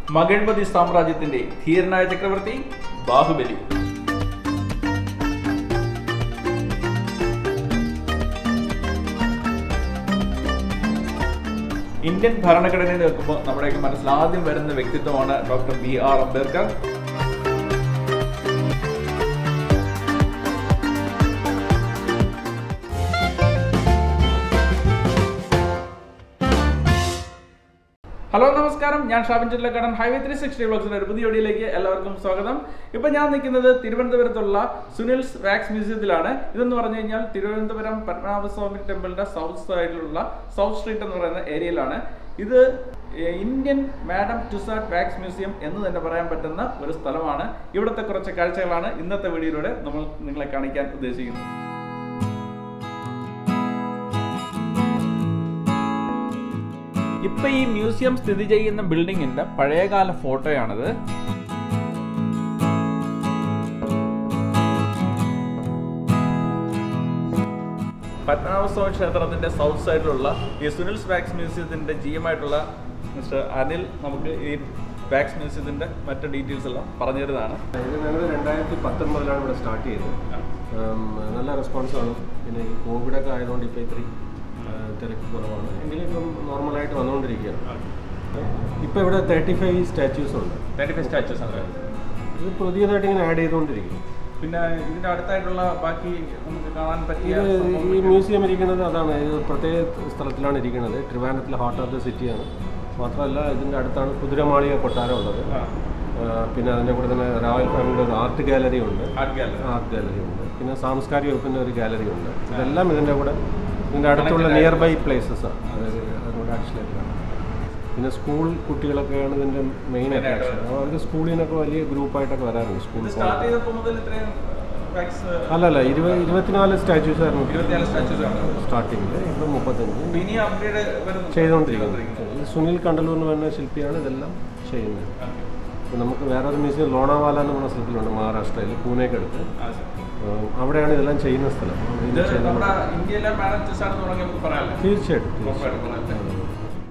മകൾമതി സാമ്രാജ്യത്തിന്റെ ധീരനായ ചക്രവർത്തി ബാഹുബലി ഇന്ത്യൻ ഭരണഘടനയിൽ നോക്കുമ്പോൾ നമ്മുടെയൊക്കെ മനസ്സിൽ ആദ്യം വരുന്ന വ്യക്തിത്വമാണ് doctor B R Ambedkar hello നമസ്കാരം ഞാൻ Shabin Chillakkadan highway three sixty വ്ളോഗ്സിന്റെ ഒരു പുതിയ വീഡിയോയിലേക്ക് എല്ലാവർക്കും സ്വാഗതം ഇപ്പൊ ഞാൻ നിൽക്കുന്നത് തിരുവനന്തപുരത്തുള്ള സുനിൽസ് വാക്സ് മ്യൂസിയത്തിലാണ് ഇതെന്ന് പറഞ്ഞു കഴിഞ്ഞാൽ തിരുവനന്തപുരം പത്മനാഭസ്വാമി ടെമ്പിളിന്റെ സൗത്ത് സൈഡിലുള്ള സൗത്ത് സ്ട്രീറ്റ് എന്ന് പറയുന്ന ഏരിയയിലാണ് ഇത് Indian madam Tussauds wax museum എന്ന് തന്നെ പറയാൻ പറ്റുന്ന ഒരു സ്ഥലമാണ് ഇവിടുത്തെ കുറച്ച് കാഴ്ചകളാണ് ഇന്നത്തെ വീഡിയോയിലൂടെ നമ്മൾ നിങ്ങളെ കാണിക്കാൻ ഉദ്ദേശിക്കുന്നത് ഇപ്പൊ ഈ മ്യൂസിയം സ്ഥിതി ചെയ്യുന്ന ബിൽഡിങ്ങിന്റെ പഴയകാല ഫോട്ടോയാണിത് പത്മനാഭസ്വാമി ക്ഷേത്രത്തിന്റെ സൗത്ത് സൈഡിലുള്ള ഈ സുനിൽസ് വാക്സ് മ്യൂസിയത്തിന്റെ ജി എം ആയിട്ടുള്ള മിസ്റ്റർ അനിൽ നമുക്ക് ഈ വാക്സ് മ്യൂസിയത്തിന്റെ മറ്റു ഡീറ്റെയിൽസ് എല്ലാം പറഞ്ഞു തരുന്നതാണ് ഇത് ഞങ്ങൾ രണ്ടായിരത്തി പത്തൊൻപതിലാണ് ഇവിടെ സ്റ്റാർട്ട് ചെയ്തത് ഉം, നല്ല റെസ്പോൺസാണ് പിന്നെ ഈ കോവിഡൊക്കെ ആയതുകൊണ്ട് ഇപ്പോൾ ഇത്തിരി ആ, തിരക്ക് കുറവാണ് എങ്കിലും ഇപ്പം നോർമലായിട്ട് വന്നുകൊണ്ടിരിക്കുകയാണ് ഇപ്പോൾ ഇവിടെ തേർട്ടി ഫൈവ് സ്റ്റാച്യൂസ് ഉണ്ട് തേർട്ടി ഫൈവ് സ്റ്റാച്യൂസ് ആണ് ഇത് പുതിയതായിട്ട് ഇങ്ങനെ ആഡ് ചെയ്തുകൊണ്ടിരിക്കും പിന്നെ ഇതിന്റെ അടുത്തായിട്ടുള്ള ബാക്കി നമുക്ക് കാണാൻ പറ്റിയ ഇത് ഈ സംഭവങ്ങളൊക്കെ- മ്യൂസിയം ഇരിക്കുന്നത് അതാണ് ഇത് പ്രത്യേക സ്ഥലത്തിലാണ് ഇരിക്കുന്നത് ട്രിവാൻഡ്രത്തിലെ ഹാർട്ട് ഓഫ് ദ സിറ്റിയാണ് മാത്രമല്ല ഇതിൻ്റെ അടുത്താണ് കുതിരമാളിക കൊട്ടാരം ഉള്ളത് ആ, ആ, പിന്നെ അതിൻ്റെ കൂടെ തന്നെ റോയൽ ഫാമിലിയുടെ ഒരു ആർട്ട് ഗാലറി ഉണ്ട് ആർട്ട് ഗാലറി ആർട്ട് ഗാലറി ഉണ്ട് പിന്നെ സാംസ്കാരിക വകുപ്പിൻ്റെ ഒരു ഗാലറി ഉണ്ട് ഇതെല്ലാം ഇതിൻ്റെ കൂടെ ഇതിൻ്റെ അടുത്തുള്ള നിയർ ബൈ പ്ലേസസ് ആണ് അതായത് അതിനോട് ആക്ച്വലി പിന്നെ സ്കൂൾ കുട്ടികളൊക്കെയാണ് ഇതിൻ്റെ മെയിൻ അട്രാക്ഷൻ അവർക്ക് സ്കൂളിൽ നിന്നൊക്കെ വലിയ ഗ്രൂപ്പായിട്ടൊക്കെ വരാറുണ്ട് സ്കൂൾ ഇത് സ്റ്റാർട്ട് ചെയ്തപ്പോൾ മുതൽ ഇത്രയും വാക്സ് അല്ലല്ല ഇരുപത് ഇരുപത്തിനാല് സ്റ്റാച്യൂസ് ആയിരുന്നു ഇരുപത്തിനാല് സ്റ്റാച്യൂസ് ആണ് സ്റ്റാർട്ടിങ്ങിൽ ഇപ്പോൾ മുപ്പത്തഞ്ച് ഇനി അപ്ഗ്രേഡ് വരുന്നു ചെയ്തുകൊണ്ടിരിക്കുന്നത് ഇത് സുനിൽ കണ്ടലൂർ എന്ന് പറഞ്ഞ ശില്പിയാണ് ഇതെല്ലാം ചെയ്യുന്നത് അപ്പോൾ നമുക്ക് വേറൊരു മ്യൂസിയം ലോണാവാല എന്ന് പറഞ്ഞ സ്ഥലത്തിലുണ്ട് മഹാരാഷ്ട്രയിൽ പൂനെക്കടുത്ത് ഉം, അവിടെയാണ് ഇതെല്ലാം ചെയ്യുന്ന സ്ഥലം അവിടെ ഇത് ഇത് ചെയ്യുന്ന- നമ്മുടെ ഇന്ത്യയിലെ മാനേജേഴ്സ് ആണെന്ന് തുടങ്ങി നമുക്ക് പറയാമല്ലോ തീർച്ചയായിട്ടും ഉറപ്പായിട്ടും തീർച്ചയായിട്ടും പറയാം.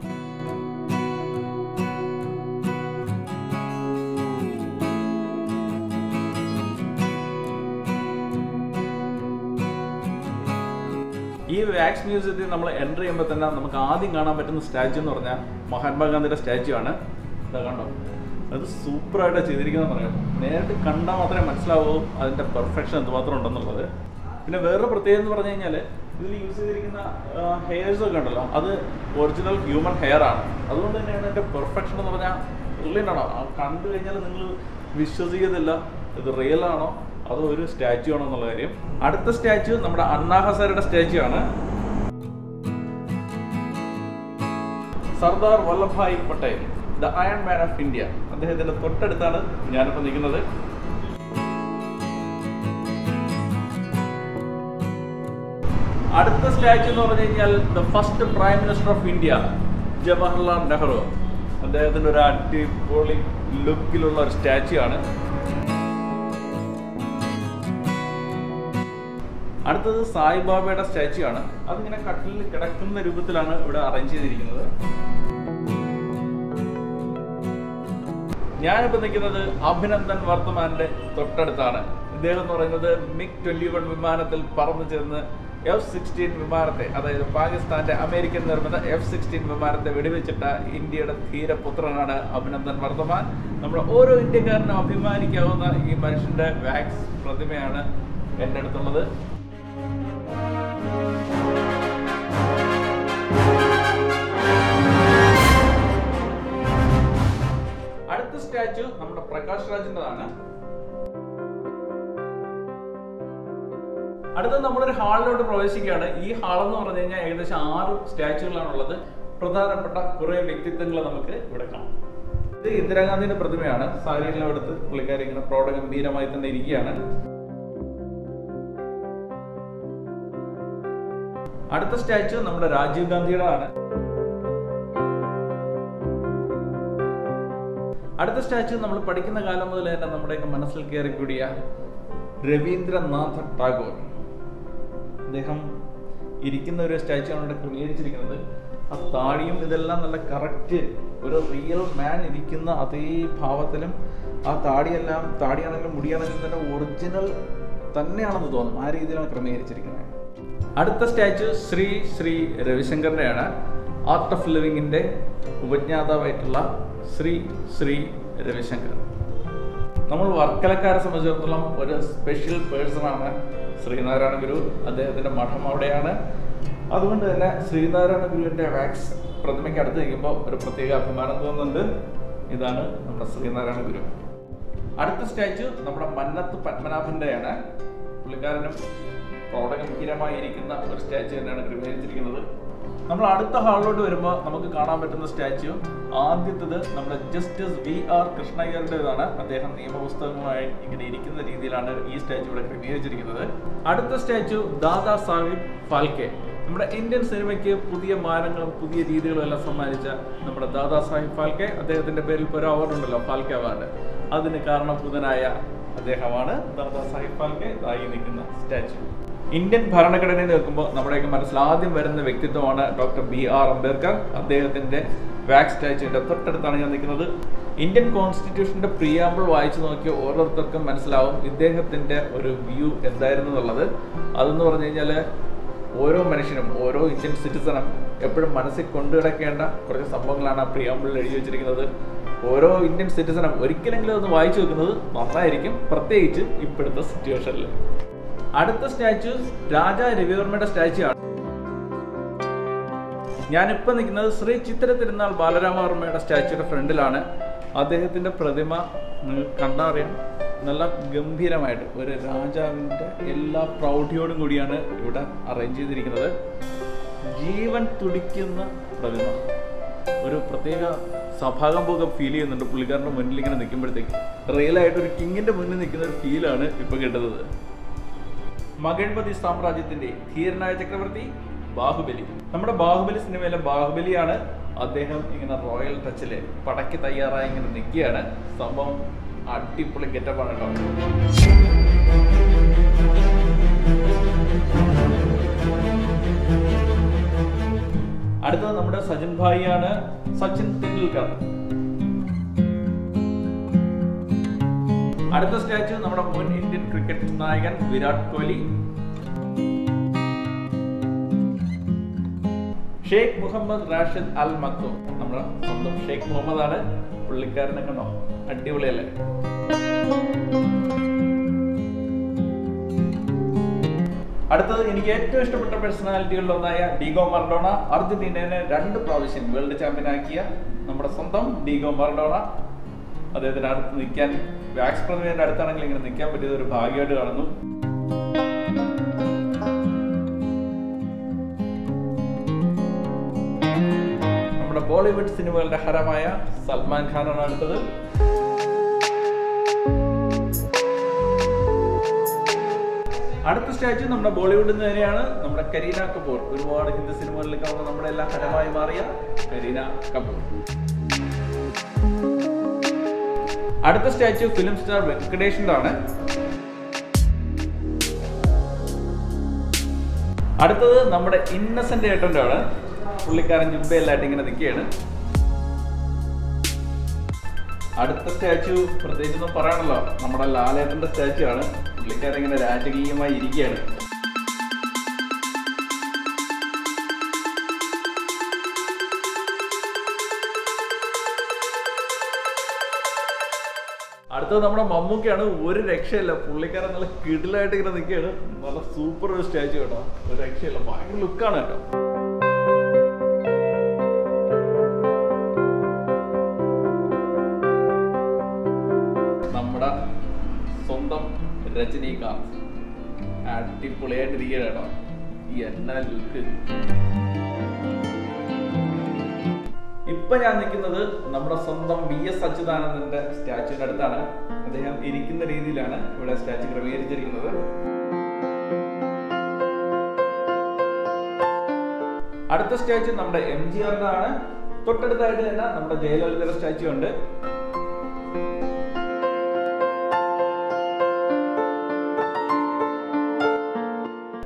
ഈ വാക്സ് മ്യൂസിയത്തിൽ നമ്മൾ എൻ്റർ ചെയ്യുമ്പോൾ തന്നെ നമുക്ക് ആദ്യം കാണാൻ പറ്റുന്ന സ്റ്റാച്ചു എന്ന് പറഞ്ഞാൽ മഹാത്മാഗാന്ധിയുടെ സ്റ്റാച്ചു ആണ് ഇതാ കണ്ടോ അത് സൂപ്പറായിട്ട് ചെയ്തിരിക്കുന്നത് പറയാം നേരിട്ട് കണ്ടാൽ മാത്രമേ മനസ്സിലാവൂ അതിൻ്റെ പെർഫെക്ഷൻ എന്തുമാത്രം ഉണ്ടെന്നുള്ളത് പിന്നെ വേറൊരു പ്രത്യേകത എന്ന് പറഞ്ഞു കഴിഞ്ഞാൽ ഇതിൽ യൂസ് ചെയ്തിരിക്കുന്ന ഹെയർസ് ഒക്കെ ഉണ്ടല്ലോ അത് ഒറിജിനൽ ഹ്യൂമൻ ഹെയർ ആണ് അതുകൊണ്ട് തന്നെയാണ് അതിൻ്റെ പെർഫെക്ഷൻ എന്ന് പറഞ്ഞാൽ ബ്രില്യൻ്റ് ആണോ ആ കണ്ടു കഴിഞ്ഞാൽ നിങ്ങൾ വിശ്വസിക്കത്തില്ല ഇത് റിയൽ ആണോ അതോ ഒരു സ്റ്റാച്ചു ആണോ എന്നുള്ള കാര്യം അടുത്ത സ്റ്റാച്ചു നമ്മുടെ അണ്ണാ ഹസാരയുടെ സ്റ്റാച്ചു ആണ് Sardar Vallabhbhai Patel the iron man of India അദ്ദേഹത്തിന്റെ തൊട്ടടുത്താണ് ഞാനിപ്പോൾ നിൽക്കുന്നത് അടുത്ത സ്റ്റാച്ചു എന്ന് പറഞ്ഞു കഴിഞ്ഞാൽ the first prime minister of India Jawaharlal Nehru അദ്ദേഹത്തിന്റെ ഒരു അടിപൊളി ലുക്കിലുള്ള ഒരു സ്റ്റാച്ചു ആണ് അടുത്തത് സായിബാബയുടെ സ്റ്റാച്ചു ആണ് അതിങ്ങനെ കട്ടിലിൽ കിടക്കുന്ന രൂപത്തിലാണ് ഇവിടെ അറേഞ്ച് ചെയ്തിരിക്കുന്നത് ഞാനിപ്പോൾ നിൽക്കുന്നത് അഭിനന്ദൻ വർത്തമാന്റെ തൊട്ടടുത്താണ് ഇദ്ദേഹം എന്ന് പറയുന്നത് മിഗ് ട്വന്റി വൺ വിമാനത്തിൽ പറന്നു ചെന്ന് എഫ് സിക്സ്റ്റീൻ വിമാനത്തെ അതായത് പാകിസ്ഥാന്റെ അമേരിക്കൻ നിർമ്മിത എഫ് സിക്സ്റ്റീൻ വിമാനത്തെ വെടിവെച്ചിട്ട ഇന്ത്യയുടെ ധീരപുത്രനാണ് അഭിനന്ദൻ വർത്തമാൻ നമ്മുടെ ഓരോ ഇന്ത്യക്കാരനും അഭിമാനിക്കാവുന്ന ഈ മനുഷ്യന്റെ വാക്സ് പ്രതിമയാണ് എൻ്റെ അടുത്തുള്ളത് അടുത്ത സ്റ്റാച്ചു നമ്മുടെ പ്രകാശ് രാജിൻ്റെതാണ് അടുത്തത് നമ്മളൊരു ഹാളിലോട്ട് പ്രവേശിക്കുകയാണ് ഈ ഹാൾ എന്ന് പറഞ്ഞു കഴിഞ്ഞാൽ ഏകദേശം ആറ് സ്റ്റാച്ചുകളാണുള്ളത് പ്രധാനപ്പെട്ട കുറെ വ്യക്തിത്വങ്ങൾ നമുക്ക് ഇവിടെ കാണാം ഇത് ഇന്ദിരാഗാന്ധിയുടെ പ്രതിമയാണ് സാരിയെല്ലാം എടുത്ത് പുള്ളിക്കാരി ഇങ്ങനെ പ്രൗഢഗംഭീരമായി തന്നെ ഇരിക്കുകയാണ് അടുത്ത സ്റ്റാച്ചു നമ്മുടെ രാജീവ് ഗാന്ധിയുടെ ആണ് അടുത്ത സ്റ്റാച്ചു നമ്മൾ പഠിക്കുന്ന കാലം മുതൽ തന്നെ നമ്മുടെയൊക്കെ മനസ്സിൽ കയറി കൂടിയ രവീന്ദ്രനാഥ ടാഗോർ അദ്ദേഹം ഇരിക്കുന്ന ഒരു സ്റ്റാച്ചു ആണ് ഇവിടെ ക്രമീകരിച്ചിരിക്കുന്നത് ആ താടിയും ഇതെല്ലാം നല്ല കറക്റ്റ് ഒരു റിയൽ മാൻ ഇരിക്കുന്ന അതേ ഭാവത്തിലും ആ താടിയെല്ലാം താടിയാണെങ്കിലും മുടിയാണെങ്കിലും തന്നെ ഒറിജിനൽ തന്നെയാണെന്ന് തോന്നും ആ രീതിയിലാണ് ക്രമീകരിച്ചിരിക്കുന്നത് അടുത്ത സ്റ്റാച്ചു ശ്രീ ശ്രീ രവിശങ്കറിൻ്റെയാണ് ആർട്ട് ഓഫ് ലിവിങ്ങിൻ്റെ ഉപജ്ഞാതാവായിട്ടുള്ള ശ്രീ ശ്രീ രവിശങ്കർ നമ്മൾ വർക്കലക്കാരെ സംബന്ധിച്ചിടത്തോളം ഒരു സ്പെഷ്യൽ പേഴ്സണാണ് ശ്രീനാരായണ ഗുരു അദ്ദേഹത്തിൻ്റെ മഠം അവിടെയാണ് അതുകൊണ്ട് തന്നെ ശ്രീനാരായണ ഗുരുവിൻ്റെ വാക്സ് പ്രതിമയ്ക്ക് അടുത്ത് നിൽക്കുമ്പോൾ ഒരു പ്രത്യേക അഭിമാനം തോന്നുന്നുണ്ട് ഇതാണ് നമ്മുടെ ശ്രീനാരായണ ഗുരു അടുത്ത സ്റ്റാച്ചു നമ്മുടെ മന്നത്ത് പത്മനാഭൻ്റെയാണ് പുള്ളിക്കാരനും പ്രൗഢഗംഭീരമായിരിക്കുന്ന ഒരു സ്റ്റാച്ചു തന്നെയാണ് ക്രമീകരിച്ചിരിക്കുന്നത് നമ്മൾ അടുത്ത ഹാളിലോട്ട് വരുമ്പോൾ നമുക്ക് കാണാൻ പറ്റുന്ന സ്റ്റാച്ചു ആദ്യത്തത് നമ്മുടെ ജസ്റ്റിസ് വി ആർ കൃഷ്ണയ്യരുടേതാണ് അദ്ദേഹം നിയമപുസ്തകങ്ങളുമായി ഇങ്ങനെ ഇരിക്കുന്ന രീതിയിലാണ് ഈ സ്റ്റാച്ചു ഇവിടെ ക്രമീകരിച്ചിരിക്കുന്നത് അടുത്ത സ്റ്റാച്ചു ദാദാ സാഹിബ് ഫാൽക്കെ നമ്മുടെ ഇന്ത്യൻ സിനിമയ്ക്ക് പുതിയ മാനങ്ങളും പുതിയ രീതികളും എല്ലാം സമ്മാനിച്ച നമ്മുടെ ദാദാ സാഹിബ് ഫാൽക്കെ അദ്ദേഹത്തിന്റെ പേരിൽ ഇപ്പോൾ ഒരു അവാർഡ് ഉണ്ടല്ലോ ഫാൽക്കെ അവാർഡ് അതിന് കാരണഭൂതനായ അദ്ദേഹമാണ് ദാദാ സാഹിബ് ഫാൽക്കെ ആയി നിൽക്കുന്ന സ്റ്റാച്ചു ഇന്ത്യൻ ഭരണഘടനയിൽ നിൽക്കുമ്പോൾ നമ്മുടെയൊക്കെ മനസ്സിൽ ആദ്യം വരുന്ന വ്യക്തിത്വമാണ് ഡോക്ടർ ബി ആർ അംബേദ്കർ അദ്ദേഹത്തിന്റെ വാക്സ് സ്റ്റാച്ചുവിന്റെ തൊട്ടടുത്താണ് ഞാൻ നിൽക്കുന്നത് ഇന്ത്യൻ കോൺസ്റ്റിറ്റ്യൂഷന്റെ പ്രിയാമ്പിൾ വായിച്ചു നോക്കിയ ഓരോരുത്തർക്കും മനസ്സിലാവും ഇദ്ദേഹത്തിന്റെ ഒരു വ്യൂ എന്തായിരുന്നു എന്നുള്ളത് അതെന്ന് പറഞ്ഞു കഴിഞ്ഞാൽ ഓരോ മനുഷ്യനും ഓരോ ഇന്ത്യൻ സിറ്റിസണും എപ്പോഴും മനസ്സിൽ കൊണ്ടുകിടക്കേണ്ട കുറച്ച് സംഭവങ്ങളാണ് ആ പ്രിയാമ്പിളിൽ എഴുതി വെച്ചിരിക്കുന്നത് ഓരോ ഇന്ത്യൻ സിറ്റിസണും ഒരിക്കലെങ്കിലും ഒന്ന് വായിച്ചു വെക്കുന്നത് നന്നായിരിക്കും പ്രത്യേകിച്ച് ഇപ്പോഴത്തെ സിറ്റുവേഷനിൽ അടുത്ത സ്റ്റാച്ചു രാജാ രവിവർമ്മയുടെ സ്റ്റാച്ചു ആണ് ഞാനിപ്പോൾ നിൽക്കുന്നത് ശ്രീ ചിത്ര തിരുനാൾ ബാലരാമവർമ്മയുടെ സ്റ്റാച്ചുയുടെ ഫ്രണ്ടിലാണ് അദ്ദേഹത്തിൻ്റെ പ്രതിമ നിങ്ങൾക്ക് കണ്ടാൽ അറിയാം നല്ല ഗംഭീരമായിട്ട് ഒരു രാജാവിൻ്റെ എല്ലാ പ്രൗഢിയോടും കൂടിയാണ് ഇവിടെ അറേഞ്ച് ചെയ്തിരിക്കുന്നത് ജീവൻ തുടിക്കുന്ന പ്രതിമ ഒരു പ്രത്യേക സഭാകമ്പൊക്കെ ഫീൽ ചെയ്യുന്നുണ്ട് പുള്ളിക്കാരൻ്റെ മുന്നിൽ ഇങ്ങനെ നിൽക്കുമ്പോഴത്തേക്ക് റിയലായിട്ട് ഒരു കിങ്ങിൻ്റെ മുന്നിൽ നിൽക്കുന്ന ഒരു ഫീലാണ് ഇപ്പോൾ കിട്ടുന്നത് മകൾപതി സാമ്രാജ്യത്തിന്റെ ധീരനായ ചക്രവർത്തി ബാഹുബലി നമ്മുടെ ബാഹുബലി സിനിമയിലെ ബാഹുബലിയാണ് അദ്ദേഹം ഇങ്ങനെ റോയൽ ടച്ചില് പടയ്ക്ക് തയ്യാറായി ഇങ്ങനെ നിൽക്കുകയാണ് സംഭവം അടിപൊളി ഗെറ്റപ്പാണ് കേട്ടോ അടുത്തത് നമ്മുടെ സച്ചിൻ ഭായിയാണ് സച്ചിൻ തെണ്ടുൽക്കർ അടുത്ത സ്റ്റാച്ചു നമ്മുടെ മുൻ ഇന്ത്യൻ ക്രിക്കറ്റ് നായകൻ Virat Kohli Sheikh Mohammed Rashid Al Maktoum നമ്മുടെ സ്വന്തം ഷെയ്ഖ് മുഹമ്മദ് ആണ് പുള്ളിക്കാരനെ കണ്ടോ അടിപൊളിയല്ലേ അടുത്തത് എനിക്ക് ഏറ്റവും ഇഷ്ടപ്പെട്ട പേഴ്സണാലിറ്റികളിൽ ഒന്നായ ഡീഗോ മറഡോണ അർജന്റീനയെ രണ്ട് പ്രാവശ്യം വേൾഡ് ചാമ്പ്യൻ ആക്കിയ നമ്മുടെ സ്വന്തം ഡീഗോ മറഡോണ അദ്ദേഹത്തിന്റെ അടുത്ത് നിൽക്കാൻ വാക്സ് പ്രതിമയുടെ അടുത്താണെങ്കിൽ ഇങ്ങനെ നിൽക്കാൻ പറ്റിയത് ഒരു ഭാഗ്യമായിട്ട് കാണുന്നു നമ്മുടെ ബോളിവുഡ് സിനിമകളുടെ ഹരമായ സൽമാൻ ഖാനാണ് അടുത്തത് അടുത്ത സ്റ്റാച്ചു നമ്മുടെ ബോളിവുഡിൽ നിന്ന് തന്നെയാണ് നമ്മുടെ കരീന കപൂർ ഒരുപാട് ഹിന്ദി സിനിമകളിൽ കാണുന്ന നമ്മുടെ എല്ലാം ഹരമായി മാറിയ കരീന കപൂർ അടുത്ത സ്റ്റാച്ചു ഫിലിം സ്റ്റാർ വെങ്കടേഷിന്റെ ആണ് അടുത്തത് നമ്മുടെ ഇന്നസെന്റ് ഏട്ടൻ്റെ ആണ് പുള്ളിക്കാരൻ ജുബയിലായിട്ട് ഇങ്ങനെ നിൽക്കുകയാണ് അടുത്ത സ്റ്റാച്ചു പ്രത്യേകിച്ചൊന്നും പറയാണല്ലോ നമ്മുടെ ലാലേട്ടന്റെ സ്റ്റാച്ചു ആണ് പുള്ളിക്കാരൻ ഇങ്ങനെ രാജകീയമായി ഇരിക്കുകയാണ് അടുത്തത് നമ്മുടെ മമ്മൂക്കയാണ് ഒരു രക്ഷയില്ല പുള്ളിക്കാരൻ നല്ല കിടിലായിട്ട് ഇങ്ങനെ നിൽക്കുകയാണ് നല്ല സൂപ്പർ ഒരു സ്റ്റാച്ചു കേട്ടോ ഒരു രക്ഷയില്ല ഭയങ്കര ലുക്കാണ് കേട്ടോ നമ്മുടെ സ്വന്തം രജനീകാന്ത് അടിപൊളിയായിട്ടിരിക്കുകയാണ് കേട്ടോ ഈ എന്നാ ലുക്ക് ഇപ്പൊ ഞാൻ നിൽക്കുന്നത് നമ്മുടെ സ്വന്തം വി എസ് അച്യുതാനന്ദന്റെ സ്റ്റാച്ചുവിന്റെ അടുത്താണ് അദ്ദേഹം ഇരിക്കുന്ന രീതിയിലാണ് ഇവിടെ സ്റ്റാച്ചു ക്രമീകരിച്ചിരിക്കുന്നത് അടുത്ത സ്റ്റാച്ചു നമ്മുടെ എം ജി ആറിന്റെ ആണ് തൊട്ടടുത്തായിട്ട് തന്നെ നമ്മുടെ ജയലളിതയുടെ സ്റ്റാച്ചു ഉണ്ട്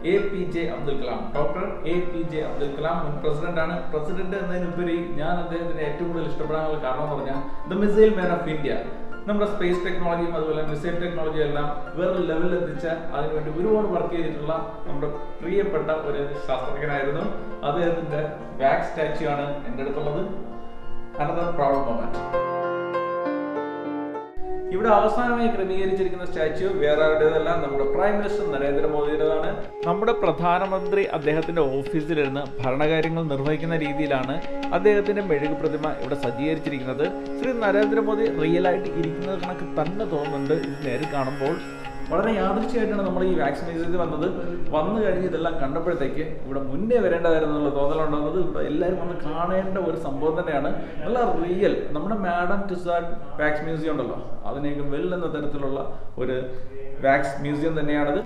A P J Abdul Kalam doctor A P J Abdul Kalam മുൻ പ്രസിഡന്റ് ആണ് പ്രസിഡന്റ് എന്നതിനുപരി ഞാൻ അദ്ദേഹത്തിന് ഏറ്റവും കൂടുതൽ ഇഷ്ടപ്പെടാനുള്ള കാരണം എന്ന് പറഞ്ഞാൽ the missile man of India നമ്മുടെ സ്പേസ് ടെക്നോളജിയും അതുപോലെ മിസൈൽ ടെക്നോളജിയും എല്ലാം വേറെ ലെവലിൽ എത്തിച്ച അതിനുവേണ്ടി ഒരുപാട് വർക്ക് ചെയ്തിട്ടുള്ള നമ്മുടെ പ്രിയപ്പെട്ട ഒരു ശാസ്ത്രജ്ഞനായിരുന്നു അദ്ദേഹത്തിന്റെ ബാക്ക് സ്റ്റാച്യു ആണ് എൻ്റെ അടുത്തുള്ളത് അനദർ പ്രൗഡ് മൊമെന്റ് ഇവിടെ അവസാനമായി ക്രമീകരിച്ചിരിക്കുന്ന സ്റ്റാച്യു വേറെ ആരുടേതല്ല നമ്മുടെ പ്രൈം മിനിസ്റ്റർ നരേന്ദ്രമോദിയുടേതാണ് നമ്മുടെ പ്രധാനമന്ത്രി അദ്ദേഹത്തിന്റെ ഓഫീസിലിരുന്ന് ഭരണകാര്യങ്ങൾ നിർവഹിക്കുന്ന രീതിയിലാണ് അദ്ദേഹത്തിന്റെ മെഴുകു പ്രതിമ ഇവിടെ സജ്ജീകരിച്ചിരിക്കുന്നത് ശ്രീ നരേന്ദ്രമോദി റിയലായിട്ട് ഇരിക്കുന്നത് കണക്ക് തന്നെ തോന്നുന്നുണ്ട് ഇത് നേരിൽ കാണുമ്പോൾ വളരെ യാദൃശ്യമായിട്ടാണ് നമ്മൾ ഈ വാക്സിൻ മ്യൂസിയത്തിൽ വന്നത് വന്നു കഴിഞ്ഞ് ഇതെല്ലാം കണ്ടപ്പോഴത്തേക്ക് ഇവിടെ മുന്നേ വരേണ്ടതായിരുന്നു എന്നുള്ള തോന്നലുണ്ടാകുന്നത് ഇവിടെ എല്ലാവരും വന്ന് കാണേണ്ട ഒരു സംഭവം തന്നെയാണ് നല്ല റിയൽ നമ്മുടെ മാഡം ടുസാഡ് വാക്സ് മ്യൂസിയം ഉണ്ടല്ലോ അതിനെയൊക്കെ വെല്ലുന്ന തരത്തിലുള്ള ഒരു വാക്സ് മ്യൂസിയം തന്നെയാണത്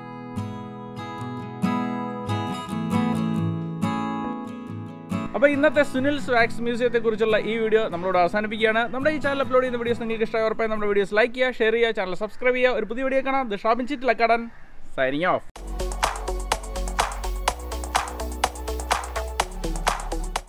അപ്പോൾ ഇന്നത്തെ സുനിൽ സ്വാക്സ് മ്യൂസിയത്തെ കുറിച്ചുള്ള ഈ വീഡിയോ നമ്മളോട് അവസാനിപ്പിക്കുകയാണ് നമ്മുടെ ഈ ചാനൽ അപ്ലോഡ് ചെയ്യുന്ന വീഡിയോസ് നിങ്ങൾക്ക് ഇഷ്ടമായി ഉറപ്പായി നമ്മുടെ വീഡിയോസ് ലൈക്ക് ചെയ്യുക ഷെയർ ചെയ്യുക ചാനൽ സബ്സ്ക്രൈബ് ചെയ്യുക ഒരു പുതിയ വീഡിയോ കാണാം ദ Shabin Chillakkadan signing of